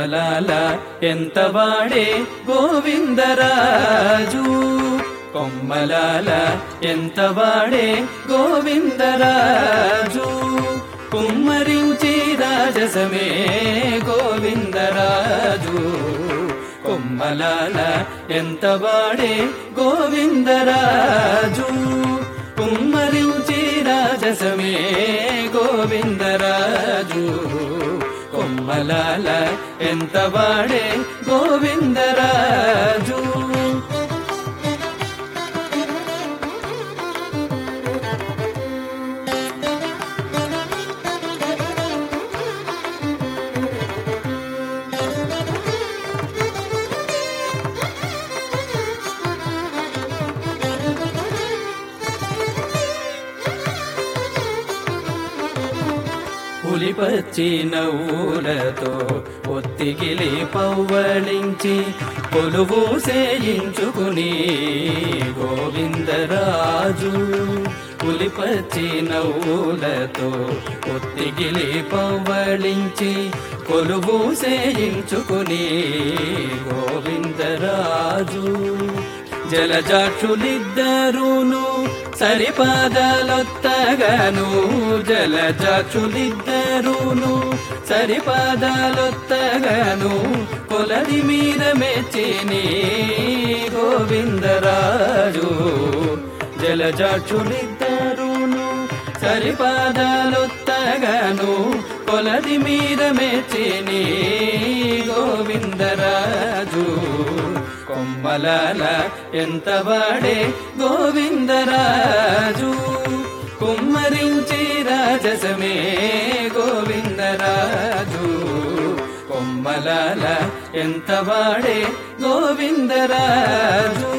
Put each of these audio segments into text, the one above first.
కొమ్మలాల ఎంత వాడే గోవిందరాజు కొమ్మలాల ఎంత వాడే గోవిందరాజు కుమ్మరించి రాజసమే గోవిందరాజు కొమ్మలాల ఎంత వాడే గోవిందరాజు కుమ్మరించి రాజసమే గోవిందరాజు కొమ్మలాల ఎంత వాడే గోవిందరాజు పులిపచ్చి నవ్వులతో ఒత్తిగిలి పవ్వళించి కొలువు సేయించుకుని గోవిందరాజు పులిపచ్చి నవ్వులతో ఒత్తిగిలి పవ్వళించి కొలువు సేయించుకుని గోవిందరాజు జలజాక్షులిద్దరూను సరిపాదాలొత్తగను జలజాక్షులిద్దరూను సరిపాదాలొత్తగను కొలది మీద మెచ్చిని గోవిందరాజు జలజాక్షులిద్దరూను సరిపాదాలొత్తగను కొలది మీద మెచ్చిని గోవిందరాజు కొమ్మలాల ఎంత వాడే గోవిందరాజు కుమ్మరించి రాజసమే గోవిందరాజు కొమ్మలాల ఎంత వాడే గోవిందరాజు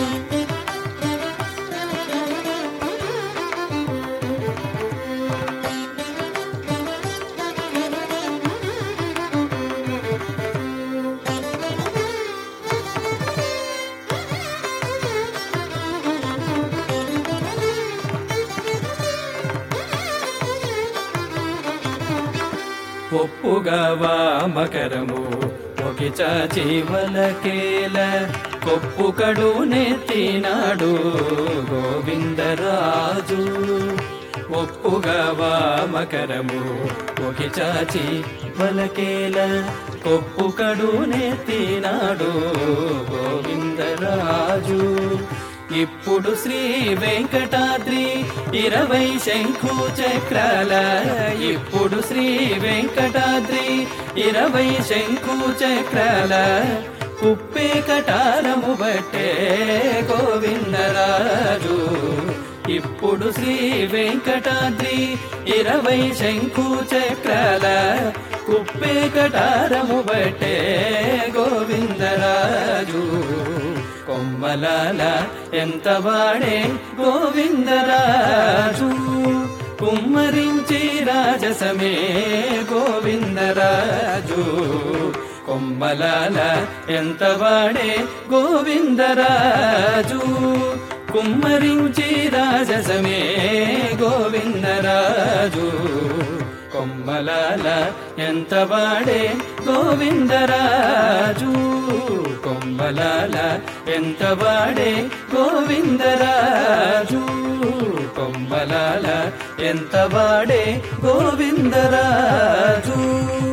ఒప్పుగా వామకరము ఒకి చాచి వలకేల కొప్పు కడు నెత్తినాడు గోవిందరాజు ఒప్పుగా వామకరము ఒకి చాచి వలకేల కొప్పు కడు నెత్తినాడు గోవిందరాజు ఇప్పుడు శ్రీ వెంకటాద్రి ఇరవై శంఖు చక్రాల ఇప్పుడు శ్రీ వెంకటాద్రి ఇరవై శంఖు చక్రాల కుప్పే కటారము బట్టే గోవిందరాజు ఇప్పుడు శ్రీ వెంకటాద్రి ఇరవై శంఖు చక్రాల కుప్పే కటారము బట్టే గోవిందరాజు కొమ్మలాల ఎంత వాడే గోవిందరాజు కుమ్మరించి రాజసమే గోవిందరాజు కొమ్మలాల ఎంత వాడే గోవిందరాజు కుమ్మరించి రాజసమే గోవిందరాజు కొమ్మలాల ఎంత వాడే గోవిందరాజు కొమ్మలాల ఎంత వాడే గోవిందరాజు కొమ్మలాల ఎంత వాడే గోవిందరాజు